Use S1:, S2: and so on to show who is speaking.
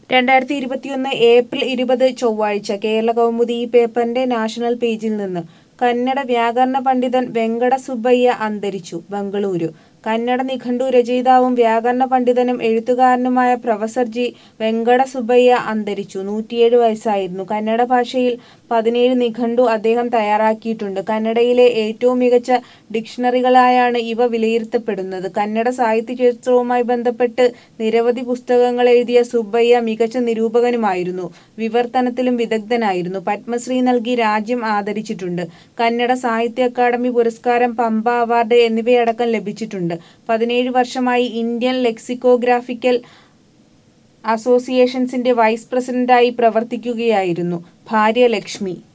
S1: രണ്ടായിരത്തി ഇരുപത്തിയൊന്ന് ഏപ്രിൽ ഇരുപത് ചൊവ്വാഴ്ച കേരള കൗമുദി ഈ പേപ്പറിന്റെ നാഷണൽ പേജിൽ നിന്ന് കന്നഡ വ്യാകരണ പണ്ഡിതൻ വെങ്കട സുബ്ബയ്യ അന്തരിച്ചു ബംഗളൂരു കന്നഡ നിഘണ്ടു രചയിതാവും വ്യാകരണ പണ്ഡിതനും എഴുത്തുകാരനുമായ പ്രൊഫസർ ജി വെങ്കട സുബ്ബയ്യ അന്തരിച്ചു നൂറ്റിയേഴ് വയസ്സായിരുന്നു കന്നഡ ഭാഷയിൽ പതിനേഴ് നിഘണ്ടു അദ്ദേഹം തയ്യാറാക്കിയിട്ടുണ്ട് കന്നഡയിലെ ഏറ്റവും മികച്ച ഡിക്ഷണറികളായാണ് ഇവ വിലയിരുത്തപ്പെടുന്നത് കന്നഡ സാഹിത്യ ചരിത്രവുമായി ബന്ധപ്പെട്ട് നിരവധി പുസ്തകങ്ങൾ എഴുതിയ സുബ്ബയ്യ മികച്ച നിരൂപകനുമായിരുന്നു വിവർത്തനത്തിലും വിദഗ്ധനായിരുന്നു പത്മശ്രീ നൽകി രാജ്യം ആദരിച്ചിട്ടുണ്ട് കന്നഡ സാഹിത്യ അക്കാദമി പുരസ്കാരം പമ്പ അവാർഡ് എന്നിവയടക്കം ലഭിച്ചിട്ടുണ്ട് പതിനേഴ് വർഷമായി ഇന്ത്യൻ ലെക്സിക്കോഗ്രാഫിക്കൽ അസോസിയേഷൻസിന്റെ വൈസ് പ്രസിഡന്റായി പ്രവർത്തിക്കുകയായിരുന്നു ഭാര്യ ലക്ഷ്മി